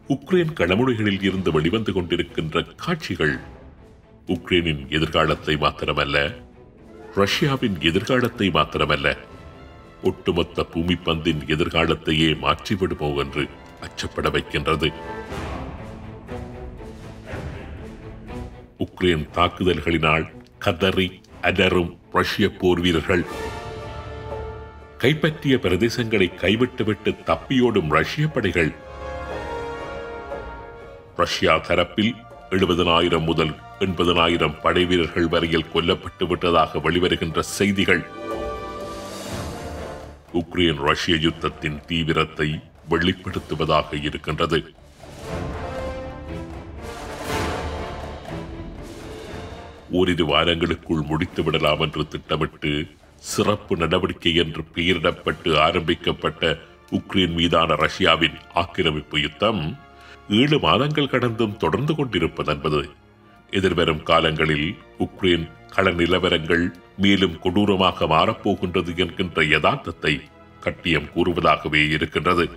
Ukraine களமுனைகளில் இருந்து வெளிவந்து கொண்டிருக்கின்ற காட்சிகள் உக்ரைனின் எதிர்காலத்தை மாத்திரமல்ல ரஷ்யாவின் எதிர்காலத்தை மாத்திரமல்ல ஒட்டுமொத்த பூமிப்பந்தின் எதிர்காலத்தையே மாற்றிவிடுமோ என்று அச்சப்பட வைக்கின்றது உக்ரைன் தாக்குதல்களினால் கதறி அலரும் ரஷ்ய போர் வீரர்கள் கைப்பற்றிய பிரதேசங்களை கைவிட்டுவிட்டு தப்பியோடும் ரஷ்ய படைகள் ரஷ்யா தரப்பில் எழுபதனாயிரம் முதல் எண்பதனாயிரம் படை வீரர்கள் வரையில் கொல்லப்பட்டு விட்டதாக வெளிவருகின்ற செய்திகள் உக்ரைன் ரஷ்ய யுத்தத்தின் தீவிரத்தை வெளிப்படுத்துவதாக இருக்கின்றது ஓரிரு வாரங்களுக்குள் முடித்து விடலாம் என்று திட்டமிட்டு சிறப்பு நடவடிக்கை என்று பெயரிடப்பட்டு ஆரம்பிக்கப்பட்ட உக்ரைன் மீதான ரஷ்யாவின் ஆக்கிரமிப்பு யுத்தம் ஏழு மாதங்கள் கடந்தும் தொடர்ந்து கொண்டிருப்பதென்பது எதிர்வரும் காலங்களில் உக்ரைன் கள நிலவரங்கள் மேலும் கொடூரமாக மாறப்போகின்றது என்கின்ற யதார்த்தத்தை கட்டியம் கூறுவதாகவே இருக்கின்றது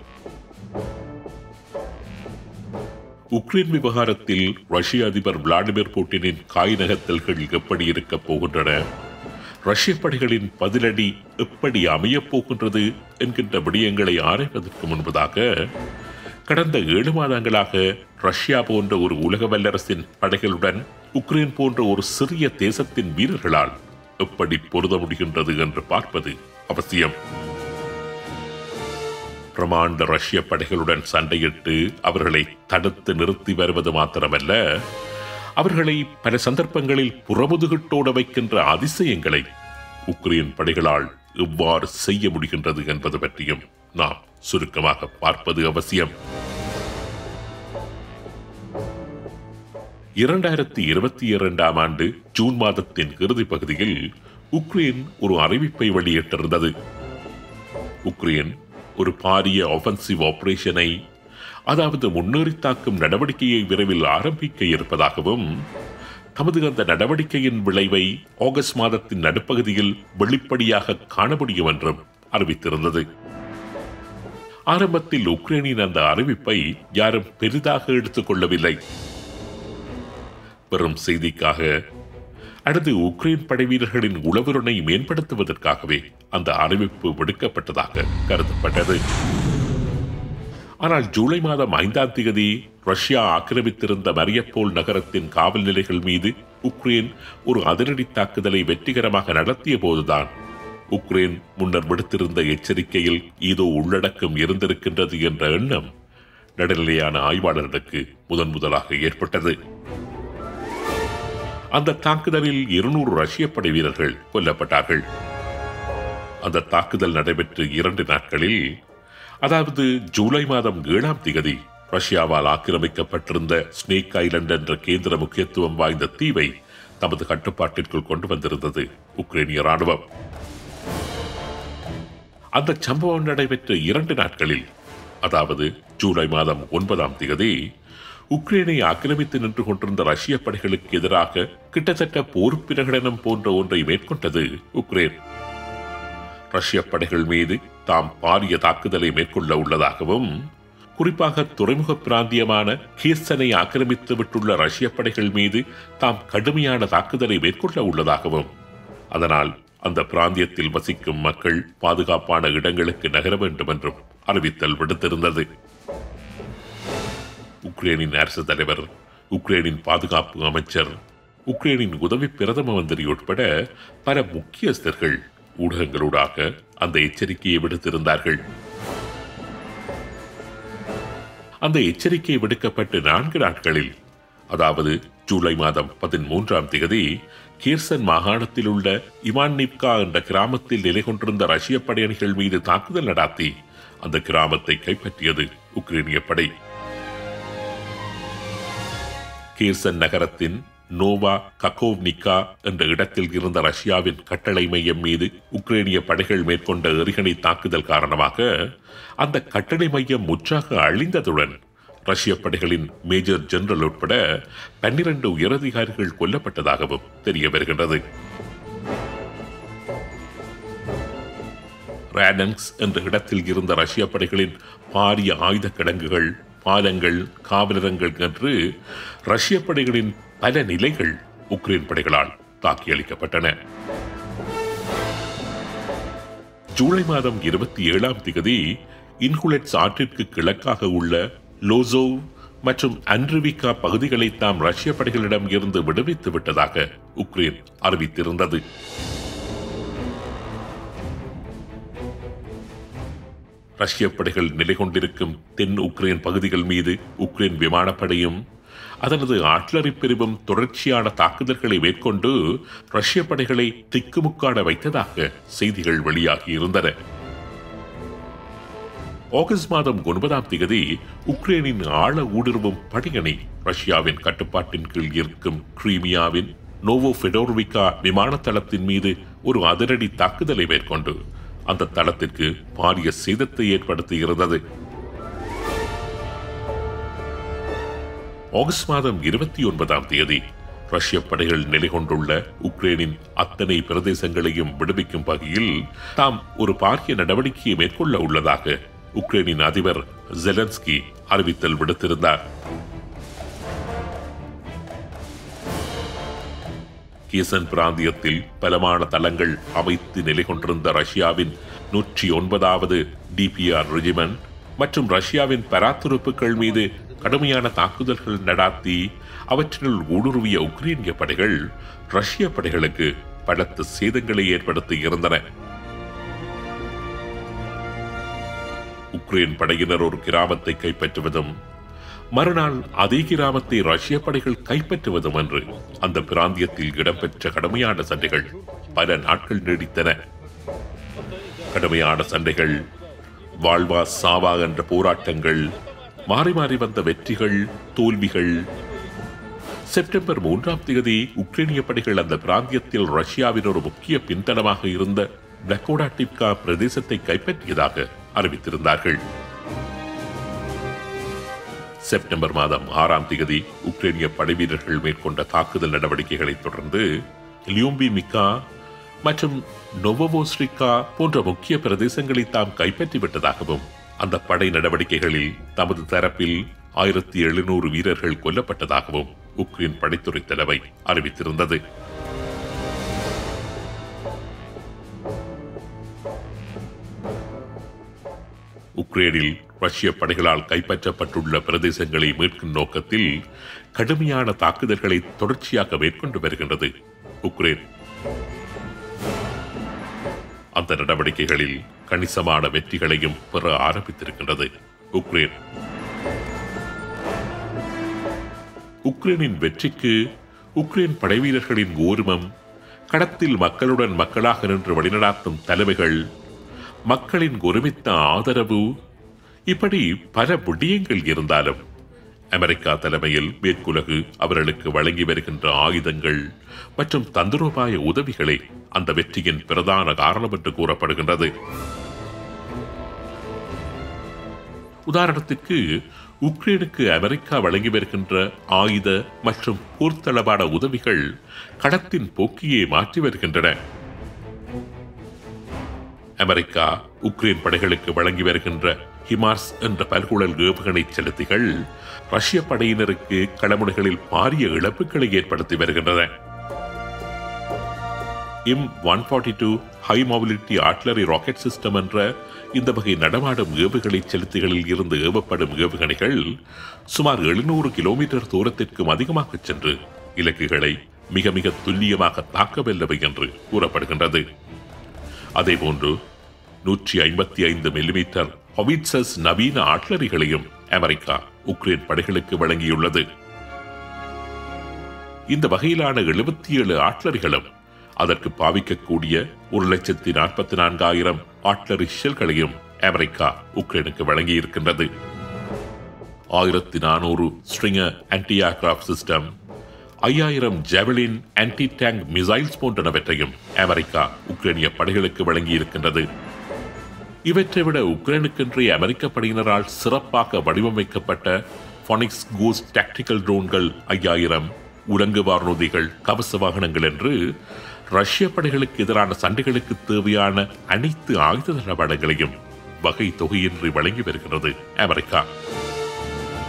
உக்ரைன் விவகாரத்தில் ரஷ்ய அதிபர் விளாடிமிர் புட்டினின் காய் நகர்த்தல்கள் எப்படி இருக்கப் போகின்றன ரஷ்ய படைகளின் பதிலடி எப்படி அமையப் போகின்றது என்கின்ற விடயங்களை ஆராய்வதற்கு முன்பதாக கடந்த ஏழு மாதங்களாக ரஷ்யா போன்ற ஒரு உலக வல்லரசின் படைகளுடன் உக்ரைன் போன்ற ஒரு சிறிய தேசத்தின் வீரர்களால் எப்படி பொருத முடிகின்றது என்று பார்ப்பது அவசியம் பிரமாண்ட ரஷ்ய படைகளுடன் சண்டையிட்டு அவர்களை தடுத்து நிறுத்தி வருவது மாத்திரமல்ல அவர்களை பல சந்தர்ப்பங்களில் புறமுதுகிட்டோட வைக்கின்ற அதிசயங்களை உக்ரைன் படைகளால் எவ்வாறு செய்ய முடிகின்றது என்பது பற்றியும் நாம் சுருக்கமாக பார்ப்பது அவசியம் இரண்டாயிரத்தி இருபத்தி இரண்டாம் ஆண்டு ஜூன் மாதத்தின் இறுதி பகுதியில் உக்ரைன் ஒரு அறிவிப்பை வெளியிட்டிருந்தது உக்ரைன் ஒரு பாரிய ஒஃபென்சிவ் ஆபரேஷனை அதாவது முன்னேறி தாக்கும் நடவடிக்கையை விரைவில் ஆரம்பிக்க இருப்பதாகவும் தமது அந்த நடவடிக்கையின் விளைவை ஆகஸ்ட் மாதத்தின் நடுப்பகுதியில் வெளிப்படையாக காண முடியும் என்றும் அறிவித்திருந்தது ஆரம்பத்தில் உக்ரைனின் அந்த அறிவிப்பை யாரும் பெரிதாக எடுத்துக் கொள்ளவில்லை பெரும் செய்திக்காக அடுத்து உக்ரைன் படை வீரர்களின் உளவுரணை மேம்படுத்துவதற்காகவே அந்த அறிவிப்பு விடுக்கப்பட்டதாக கருதப்பட்டது ஆனால் ஜூலை மாதம் ஐந்தாம் தேதி ரஷ்யா ஆக்கிரமித்திருந்த மரியப்போல் நகரத்தின் காவல் நிலைகள் மீது உக்ரைன் ஒரு அதிரடி தாக்குதலை வெற்றிகரமாக நடத்திய போதுதான் உக்ரைன் முன்னர் விடுத்திருந்த எச்சரிக்கையில் ஏதோ உள்ளடக்கம் இருந்திருக்கின்றது என்ற எண்ணம் நடுநிலையான ஆய்வாளர்களுக்கு முதன் முதலாக ஏற்பட்டது அந்த தாக்குதலில் இருநூறு ரஷ்ய படை வீரர்கள் கொல்லப்பட்டார்கள் அந்த தாக்குதல் நடைபெற்று இரண்டு நாட்களில் அதாவது ஜூலை மாதம் ஏழாம் திகதி ரஷ்யாவால் ஆக்கிரமிக்கப்பட்டிருந்த ஸ்னேக் ஐலண்ட் என்ற கேந்திர முக்கியத்துவம் வாய்ந்த தீவை தமது கட்டுப்பாட்டிற்குள் கொண்டு வந்திருந்தது உக்ரைனிய ராணுவம் அந்த சம்பவம் நடைபெற்ற இரண்டு நாட்களில் அதாவது ஜூலை மாதம் ஒன்பதாம் திகதி உக்ரைனை ஆக்கிரமித்து நின்று கொண்டிருந்த ரஷ்ய படைகளுக்கு எதிராக கிட்டத்தட்ட போர் பிரகடனம் போன்ற ஒன்றை மேற்கொண்டது உக்ரைன் ரஷ்ய படைகள் மீது தாம் பாரிய தாக்குதலை மேற்கொள்ள உள்ளதாகவும் குறிப்பாக துறைமுக பிராந்தியமான கீர்சனை ஆக்கிரமித்து விட்டுள்ள ரஷ்ய படைகள் மீது தாம் கடுமையான தாக்குதலை மேற்கொள்ள உள்ளதாகவும் அதனால் அந்த பிராந்தியத்தில் வசிக்கும் மக்கள் பாதுகாப்பான இடங்களுக்கு நகர வேண்டும் என்றும் அறிவித்தல் விடுத்திருந்தது உக்ரைனின் அரசு தலைவர் உக்ரைனின் பாதுகாப்பு அமைச்சர் உக்ரைனின் உதவி பிரதம மந்திரி உட்பட பல முக்கியஸ்தர்கள் ஊடகங்களூடாக அந்த எச்சரிக்கையை விடுத்திருந்தார்கள் அந்த எச்சரிக்கை விடுக்கப்பட்டு நான்கு நாட்களில் அதாவது ஜூலை மாதம் பதிமூன்றாம் தேதி கீர்சன் மாகாணத்தில் உள்ள இவான்னிப்கா என்ற கிராமத்தில் நிலை கொண்டிருந்த ரஷ்ய படையணிகள் மீது தாக்குதல் நடாத்தி அந்த கிராமத்தை கைப்பற்றியது உக்ரைனிய படை கீர்சன் நகரத்தின் நோவா ககோவ்னிகா என்ற இடத்தில் இருந்த ரஷ்யாவின் கட்டளை மையம் மீது உக்ரைனிய படைகள் மேற்கொண்ட எறிகணை தாக்குதல் காரணமாக அந்த கட்டளை மையம் முற்றாக அழிந்ததுடன் ரஷ்ய படைகளின் மேஜர் ஜெனரல் உட்பட பன்னிரண்டு உயரதிகாரிகள் கொல்லப்பட்டதாகவும் தெரிய வருகின்றது ராடன்ஸ் என்ற இடத்தில் இருந்த ரஷ்ய படைகளின் பாரிய ஆயுத கிடங்குகள் பாலங்கள் காவலரங்கள் என்று ரஷ்ய படைகளின் பல நிலைகள் உக்ரைன் படைகளால் தாக்கியளிக்கப்பட்டன ஜூலை மாதம் இருபத்தி ஏழாம் திகதி இன்குலெட்ஸ் ஆற்றிற்கு கிழக்காக உள்ள லோசோவ் மற்றும் அன்ட்ரிவிகா பகுதிகளை தாம் ரஷ்ய படைகளிடம் இருந்து விடுவித்து விட்டதாக உக்ரைன் அறிவித்திருந்தது ரஷ்ய படைகள் நிலை கொண்டிருக்கும் தென் உக்ரைன் பகுதிகள் மீது உக்ரைன் விமானப்படையும் அதனது ஆட்லரி பிரிவும் தொடர்ச்சியான தாக்குதல்களை மேற்கொண்டு ரஷ்ய படைகளை திக்குமுக்காட வைத்ததாக செய்திகள் வெளியாகி இருந்தன ஆகஸ்ட் மாதம் ஒன்பதாம் தேதி உக்ரைனின் ஆழ ஊடுருவும் படையணி ரஷ்யாவின் கட்டுப்பாட்டின் கீழ் இருக்கும் கிரீமியாவின் நோவோ ஃபெடோர்விகா விமான தளத்தின் மீது ஒரு அதிரடி தாக்குதலை மேற்கொண்டு அந்த தளத்திற்கு பாரிய சேதத்தை ஏற்படுத்தி இருந்தது ஆகஸ்ட் மாதம் இருபத்தி ஒன்பதாம் தேதி ரஷ்ய படைகள் நிலை கொண்டுள்ள உக்ரைனின் அத்தனை பிரதேசங்களையும் விடுவிக்கும் வகையில் தாம் ஒரு பாரிய நடவடிக்கையை மேற்கொள்ள உள்ளதாக உக்ரைனின் அதிபர் ஜெலன்ஸ்கி அறிவித்தல் விடுத்திருந்தார் கீசன் பிராந்தியத்தில் பலமான தளங்கள் அமைத்து நிலை கொண்டிருந்த ரஷ்யாவின் நூற்றி ஒன்பதாவது டிபிஆர் ரெஜிமெண்ட் மற்றும் ரஷ்யாவின் பராத்துறுப்புகள் மீது கடுமையான தாக்குதல்கள் நடாத்தி அவற்றினுள் ஊடுருவிய உக்ரைனிய படைகள் ரஷ்ய படைகளுக்கு பலத்த சேதங்களை ஏற்படுத்தி இருந்தன உக்ரைன் படையினர் ஒரு கிராமத்தை கைப்பற்றுவதும் மறுநாள் அதே கிராமத்தை ரஷ்ய படைகள் கைப்பற்றுவதும் என்று அந்த பிராந்தியத்தில் இடம்பெற்ற கடுமையான சண்டைகள் பல நாட்கள் நீடித்தன கடுமையான சண்டைகள் வாழ்வா சாவா என்ற போராட்டங்கள் மாறி மாறி வந்த வெற்றிகள் தோல்விகள் செப்டம்பர் மூன்றாம் தேதி உக்ரைனிய படைகள் அந்த பிராந்தியத்தில் ரஷ்யாவின் ஒரு முக்கிய பின்தளமாக இருந்த டக்கோடாட்டிப்கா பிரதேசத்தை கைப்பற்றியதாக அறிவித்திருந்தார்கள் செப்டம்பர் மாதம் ஆறாம் தேதி உக்ரைனிய படைவீரர்கள் மேற்கொண்ட தாக்குதல் நடவடிக்கைகளை தொடர்ந்து லியோம்பி மிக்கா மற்றும் நொவவோஸ்ரிக்கா போன்ற முக்கிய பிரதேசங்களை தாம் கைப்பற்றிவிட்டதாகவும் அந்த படை நடவடிக்கைகளில் தமது தரப்பில் ஆயிரத்தி எழுநூறு வீரர்கள் கொல்லப்பட்டதாகவும் உக்ரைன் படைத்துறை தலைமை அறிவித்திருந்தது உக்ரைனில் ரஷ்ய படைகளால் கைப்பற்றப்பட்டுள்ள பிரதேசங்களை மீட்கும் நோக்கத்தில் கடுமையான தாக்குதல்களை தொடர்ச்சியாக மேற்கொண்டு வருகின்றது உக்ரைன் அந்த நடவடிக்கைகளில் கணிசமான வெற்றிகளையும் பெற ஆரம்பித்திருக்கின்றது உக்ரைன் உக்ரைனின் வெற்றிக்கு உக்ரைன் படைவீரர்களின் ஓர்மம் கடத்தில் மக்களுடன் மக்களாக நின்று வழிநடாத்தும் தலைமைகள் மக்களின் ஒருமித்த ஆதரவு இப்படி பல விடயங்கள் இருந்தாலும் அமெரிக்கா தலைமையில் மேற்குலகு அவர்களுக்கு வழங்கி வருகின்ற ஆயுதங்கள் மற்றும் தந்திரோபாய உதவிகளே அந்த வெற்றியின் பிரதான காரணம் என்று கூறப்படுகின்றது உதாரணத்திற்கு உக்ரைனுக்கு அமெரிக்கா வழங்கி வருகின்ற ஆயுத மற்றும் போர்த்தளவாட உதவிகள் கடத்தின் போக்கியை மாற்றி வருகின்றன அமெரிக்கா உக்ரைன் படைகளுக்கு வழங்கி வருகின்ற ஹிமார்ஸ் என்ற பல்குழல் ஏவுகணை செலுத்திகள் ரஷ்ய படையினருக்கு களமுனைகளில் பாரிய இழப்புகளை ஏற்படுத்தி வருகின்றன M one forty two high mobility artillery rocket system என்ற இந்த வகை நடமாடும் ஏவுகணை செலுத்திகளில் இருந்து ஏவப்படும் ஏவுகணைகள் சுமார் எழுநூறு கிலோமீட்டர் தூரத்திற்கும் அதிகமாக சென்று இலக்குகளை மிக மிக துல்லியமாக தாக்கவல்லவை என்று கூறப்படுகின்றது அதேபோன்று நூற்றி ஐம்பத்தி ஐந்து மில்லிமீட்டர் ஹொவிட்சஸ் நவீன ஆட்லரிகளையும் அமெரிக்கா உக்ரைன் படைகளுக்கு வழங்கியுள்ளது இந்த வகையிலான எழுபத்தி ஏழு ஆட்லரிகளும் அதற்கு பாவிக்கக்கூடிய ஒரு லட்சத்தி நாற்பத்தி நான்காயிரம் ஆட்லரி ஷெல்களையும் அமெரிக்கா உக்ரைனுக்கு வழங்கியிருக்கின்றது ஆயிரத்தி நானூறு ஸ்ட்ரிங்கர் ஆன்டி ஏர்கிராஃப்ட் சிஸ்டம் ஐயாயிரம் ஜெவலின் ஆன்டி டேங்க் மிசைல்ஸ் போன்றனவற்றையும் அமெரிக்கா உக்ரைனிய படைகளுக்கு வழங்கியிருக்கின்றது இவற்றை விட உக்ரைனுக்கென்றே அமெரிக்க படையினரால் சிறப்பாக வடிவமைக்கப்பட்ட ஃபோனிக்ஸ் கோஸ் டாக்டிக்கல் ட்ரோன்கள் ஐயாயிரம் உலங்கு வானூர்திகள் கவச வாகனங்கள் என்று ரஷ்ய படைகளுக்கு எதிரான சண்டைகளுக்கு தேவையான அனைத்து ஆயுத நடவடிக்கைகளையும் வகை தொகையின்றி வழங்கி வருகிறது அமெரிக்கா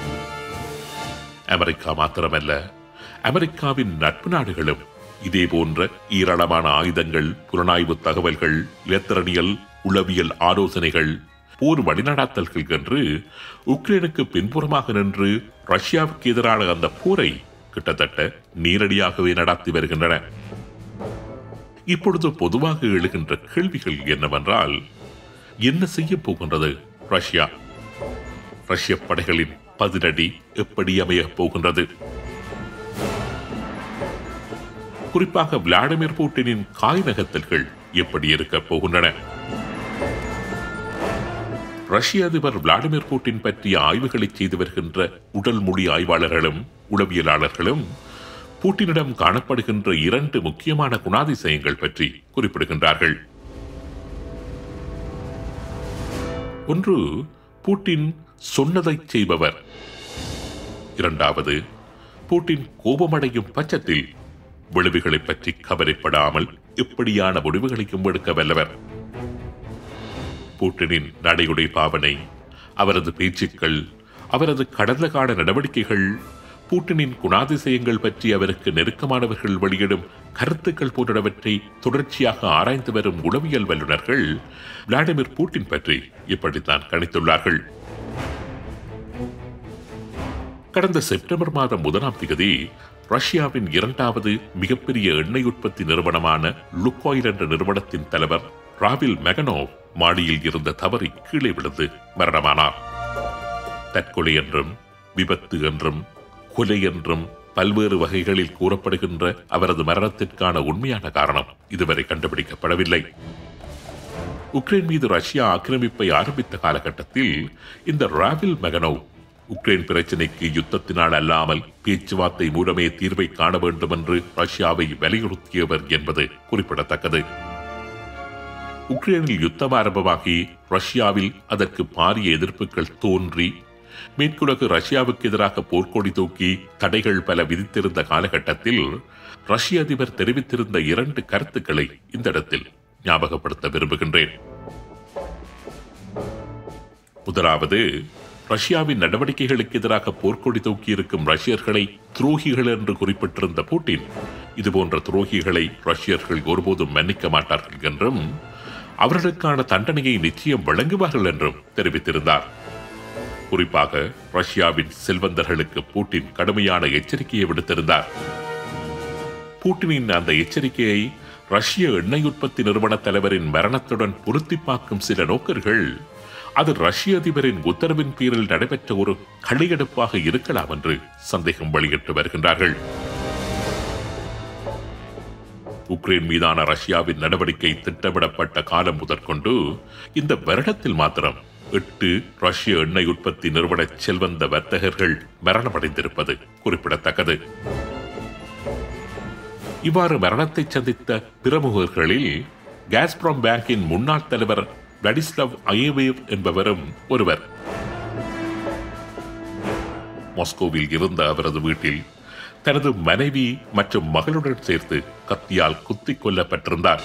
அமெரிக்கா மாத்திரமல்ல அமெரிக்காவின் நட்பு நாடுகளும் இதே போன்ற ஏராளமான ஆயுதங்கள் புலனாய்வு தகவல்கள் இலத்திரனியல் உளவியல் ஆலோசனைகள் போர் வழிநடாத்தல்கள் என்று உக்ரைனுக்கு பின்புறமாக நின்று ரஷ்யாவுக்கு எதிரான அந்த போரை கிட்டத்தட்ட நேரடியாகவே நடத்தி வருகின்றன இப்பொழுது பொதுவாக எழுகின்ற கேள்விகள் என்னவென்றால் என்ன செய்ய போகின்றது ரஷ்யா ரஷ்ய படைகளின் பதிலடி எப்படி அமையப் போகின்றது குறிப்பாக விளாடிமிர் புட்டினின் காய் நகர்த்தல்கள் எப்படி இருக்கப் போகின்றன ரஷ்ய அதிபர் விளாடிமிர் புட்டின் பற்றிய ஆய்வுகளை செய்து வருகின்ற உடல் மொழி ஆய்வாளர்களும் உளவியலாளர்களும் பூட்டினிடம் காணப்படுகின்ற இரண்டு முக்கியமான குணாதிசயங்கள் பற்றி குறிப்பிடுகின்றார்கள் ஒன்று பூட்டின் சொன்னதை செய்பவர் இரண்டாவது பூட்டின் கோபமடையும் பட்சத்தில் விளைவுகளை பற்றி கவலைப்படாமல் எப்படியான முடிவுகளையும் எடுக்க வல்லவர் பூட்டினின் நடையுடை பாவனை அவரது பேச்சுக்கள் அவரது கடந்த கால நடவடிக்கைகள் பூட்டினின் குணாதிசயங்கள் பற்றி அவருக்கு நெருக்கமானவர்கள் வெளியிடும் கருத்துக்கள் போன்றவற்றை தொடர்ச்சியாக ஆராய்ந்து வரும் உளவியல் வல்லுநர்கள் விளாடிமிர் பூட்டின் பற்றி இப்படித்தான் கணித்துள்ளார்கள் கடந்த செப்டம்பர் மாதம் முதலாம் தேதி ரஷ்யாவின் இரண்டாவது மிகப்பெரிய எண்ணெய் உற்பத்தி நிறுவனமான லுக்காயில் என்ற நிறுவனத்தின் தலைவர் ராவில் மெகனோவ் மாடியில் இருந்த தவறி கீழே விழுந்து மரணமானார் தற்கொலை என்றும் விபத்து என்றும் கொலை என்றும் பல்வேறு வகைகளில் கூறப்படுகின்ற அவரது மரணத்திற்கான உண்மையான காரணம் இதுவரை கண்டுபிடிக்கப்படவில்லை உக்ரைன் மீது ரஷ்யா ஆக்கிரமிப்பை ஆரம்பித்த காலகட்டத்தில் இந்த ராவில் மெகனோவ் உக்ரைன் பிரச்சினைக்கு யுத்தத்தினால் அல்லாமல் பேச்சுவார்த்தை மூலமே தீர்வை காண வேண்டும் என்று ரஷ்யாவை வலியுறுத்தியவர் என்பது குறிப்பிடத்தக்கது உக்ரைனில் யுத்தம் ஆரம்பமாகி ரஷ்யாவில் அதற்கு பாரிய எதிர்ப்புகள் தோன்றி மேற்குலகு ரஷ்யாவுக்கு எதிராக போர்க்கொடி தூக்கி தடைகள் பல விதித்திருந்த காலகட்டத்தில் ரஷ்ய அதிபர் தெரிவித்திருந்த இரண்டு கருத்துக்களை இந்த இடத்தில் ஞாபகப்படுத்த விரும்புகின்றேன் முதலாவது ரஷ்யாவின் நடவடிக்கைகளுக்கு எதிராக போர்க்கொடி தூக்கியிருக்கும் ரஷ்யர்களை துரோகிகள் என்று குறிப்பிட்டிருந்த புட்டின் இதுபோன்ற துரோகிகளை ரஷ்யர்கள் ஒருபோதும் மன்னிக்க மாட்டார்கள் என்றும் அவர்களுக்கான தண்டனையை நிச்சயம் வழங்குவார்கள் என்றும் தெரிவித்திருந்தார் குறிப்பாக ரஷ்யாவின் செல்வந்தர்களுக்கு பூட்டின் கடுமையான எச்சரிக்கையை விடுத்திருந்தார் பூட்டினின் அந்த எச்சரிக்கையை ரஷ்ய எண்ணெய் உற்பத்தி நிறுவன தலைவரின் மரணத்துடன் பொருத்தி பார்க்கும் சில நோக்கர்கள் அது ரஷ்ய அதிபரின் உத்தரவின் பேரில் நடைபெற்ற ஒரு களியெடுப்பாக இருக்கலாம் என்று சந்தேகம் வெளியிட்டு வருகின்றார்கள் உக்ரைன் மீதான ரஷ்யாவின் நடவடிக்கை திட்டமிடப்பட்ட காலம் முதற்கொண்டு இந்த வருடத்தில் மாத்திரம் எட்டு ரஷ்ய எண்ணெய் உற்பத்தி நிறுவன செல்வந்த வர்த்தகர்கள் மரணமடைந்திருப்பது குறிப்பிடத்தக்கது இவ்வாறு மரணத்தை சந்தித்த பிரமுகர்களில் காஸ்ப்ராம் பேங்கின் முன்னாள் தலைவர் வடிஸ்லவ் அயேவேவ் என்பவரும் ஒருவர் மாஸ்கோவில் இருந்த அவரது வீட்டில் தனது மனைவி மற்றும் மகளுடன் சேர்த்து கத்தியால் குத்திக் கொல்லப்பட்டிருந்தார்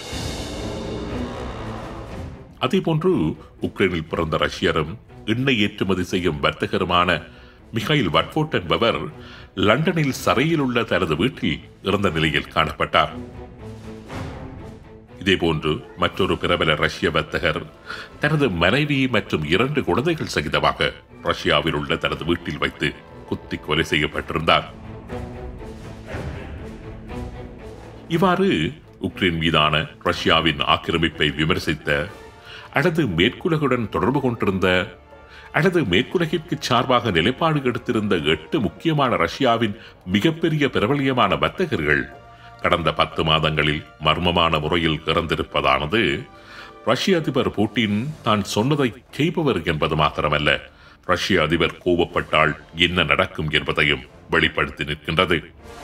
அதேபோன்று உக்ரைனில் பிறந்த ரஷ்யரும் எண்ணெய் ஏற்றுமதி செய்யும் வர்த்தகருமான மிகைல் வட்ஃபோர்ட் என்பவர் லண்டனில் சரையில் உள்ள தனது வீட்டில் இறந்த நிலையில் காணப்பட்டார் இதேபோன்று மற்றொரு பிரபல ரஷ்ய வர்த்தகர் தனது மனைவி மற்றும் இரண்டு குழந்தைகள் சகிதமாக ரஷ்யாவில் உள்ள தனது வீட்டில் வைத்து குத்தி கொலை செய்யப்பட்டிருந்தார் இவ்வாறு உக்ரைன் மீதான ரஷ்யாவின் ஆக்கிரமிப்பை விமர்சித்த அல்லது மேற்குலகுடன் தொடர்பு கொண்டிருந்த அல்லது மேற்குலகிற்கு சார்பாக நிலைப்பாடு எடுத்திருந்த எட்டு முக்கியமான ரஷ்யாவின் மிகப்பெரிய பிரபலியமான வர்த்தகர்கள் கடந்த பத்து மாதங்களில் மர்மமான முறையில் இறந்திருப்பதானது ரஷ்ய அதிபர் புட்டின் தான் சொன்னதை செய்பவர் என்பது மாத்திரமல்ல ரஷ்ய அதிபர் கோபப்பட்டால் என்ன நடக்கும் என்பதையும் வெளிப்படுத்தி நிற்கின்றது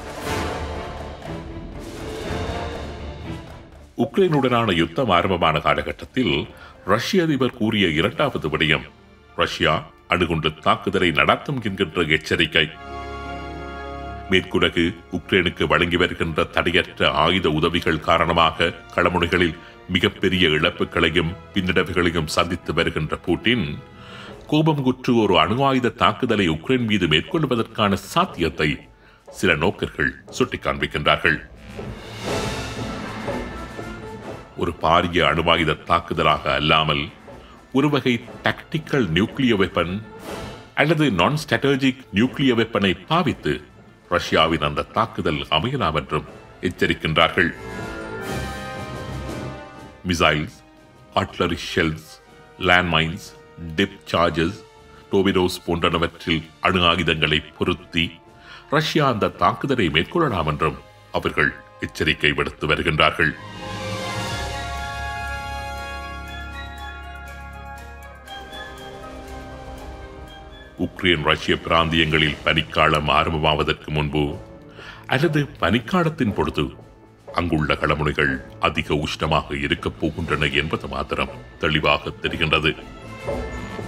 உக்ரைனுடனான யுத்தம் ஆரம்பமான காலகட்டத்தில் ரஷ்ய அதிபர் கூறிய இரண்டாவது விடயம் ரஷ்யா அணுகுண்டு தாக்குதலை நடத்தும் என்கின்ற எச்சரிக்கை மேற்குலகு உக்ரைனுக்கு வழங்கி வருகின்ற தடையற்ற ஆயுத உதவிகள் காரணமாக களமுனைகளில் மிகப்பெரிய இழப்புகளையும் பின்னடைவுகளையும் சந்தித்து வருகின்ற பூட்டின் கோபங்குற்று ஒரு அணு ஆயுத தாக்குதலை உக்ரைன் மீது மேற்கொள்வதற்கான சாத்தியத்தை சில நோக்கர்கள் சுட்டிக்காண்பிக்கின்றார்கள் ஒரு பாரிய அணுவாயுத தாக்குதலாக அல்லாமல் ஒரு வகை டாக்டிக்கல் நியூக்ளியர் வெப்பன் அல்லது நான் ஸ்ட்ராட்டஜிக் நியூக்ளியர் வெப்பனை பாவித்து ரஷ்யாவின் அந்த தாக்குதல் அமையலாம் என்றும் எச்சரிக்கின்றார்கள் missiles artillery shells landmines depth charges torpedoes போன்றனவற்றில் அணு ஆயுதங்களை பொருத்தி ரஷ்யா அந்த தாக்குதலை மேற்கொள்ளலாம் என்றும் அவர்கள் எச்சரிக்கை விடுத்து வருகின்றார்கள் உக்ரைன் ரஷ்ய பிராந்தியங்களில் பனிக்காலம் ஆரம்பமாவதற்கு முன்பு அல்லது பனிக்காலத்தின் பொழுது அங்குள்ள களமுனைகள் அதிக உஷ்ணமாக இருக்கப் போகின்றன என்பது மாத்திரம் தெளிவாக தெரிகின்றது